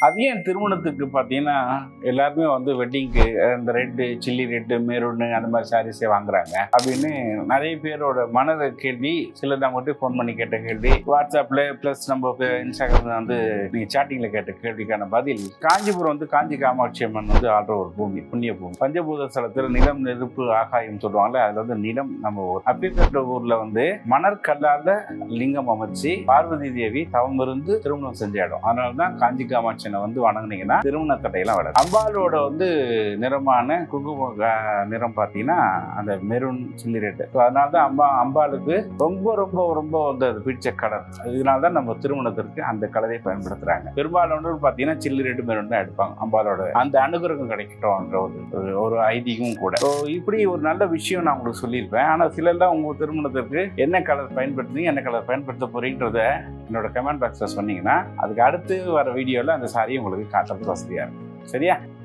அது ஏன் திருமணத்துக்கு பார்த்தீங்கன்னா எல்லாருமே வந்து வெட்டிங்க்கு இந்த ரெட்டு சில்லி ரெட்டு மெரூனு அந்த மாதிரி சாரீஸே வாங்குறாங்க அப்படின்னு நிறைய பேரோட மனத கேள்வி சிலர் நம்மகிட்ட ஃபோன் பண்ணி கேட்ட கேள்வி வாட்ஸ்அப்பில் ப்ளஸ் நம்ம இன்ஸ்டாகிராமில் வந்து நீங்கள் சேட்டிங்கில் கேட்ட கேள்விக்கான பதில் காஞ்சிபுரம் வந்து காஞ்சி காமாட்சி அம்மன் வந்து ஆடுற ஒரு பூமி புண்ணிய பூமி பஞ்சபூத ஸ்தலத்தில் நிலம் நெருப்பு ஆகாயம் சொல்லுவாங்கல்ல அதுல வந்து நிலம் நம்ம ஊர் அப்படிப்பட்ட ஊர்ல வந்து மணற்கல்லால லிங்கம் அமைச்சு பார்வதி தேவி தவம் இருந்து திருமணம் செஞ்ச இடம் அதனால தான் காஞ்சி காமாட்சியனை வந்து வணங்குனீங்கன்னா திருமண தட்டையெல்லாம் வராது அம்பாலோட வந்து நிறமான குங்கும க- நிறம் பார்த்தீங்கன்னா அந்த மெரூன் சில்லி ரெட்டு ஸோ அதனால தான் அம்பா அம்பாளுக்கு ரொம்ப ரொம்ப ரொம்ப வந்து அது பிடிச்ச கலர் இதனால தான் நம்ம திருமணத்திற்கு அந்த கலரை பயன்படுத்துறாங்க பெரும்பாலானோர் பார்த்தீங்கன்னா சில்லி ரெட்டு மெரூன் தான் எடுப்பாங்க அம்பாலோட அந்த அனுகிரகம் கிடைக்கட்டும்ன்ற ஒரு ஒரு- ஒரு ஐதீகம் கூட ஸோ இப்படி ஒரு நல்ல விஷயம் நான் உங்களுக்கு சொல்லியிருப்பேன் ஆனால் சிலர்லாம் உங்கள் திருமணத்திற்கு என்ன கலர் பயன்படுத்துறீங்க என்ன கலர் பயன்படுத்த போறீங்கன்றத என்னோட கமெண்ட் பாக்ஸில் சொன்னீங்கன்னா அதுக்கு அடுத்து வர வீடியோவில் அந்த சாரியை உங்களுக்கு காட்டுறதுக்கு வசதியாக இருக்கும் சரியா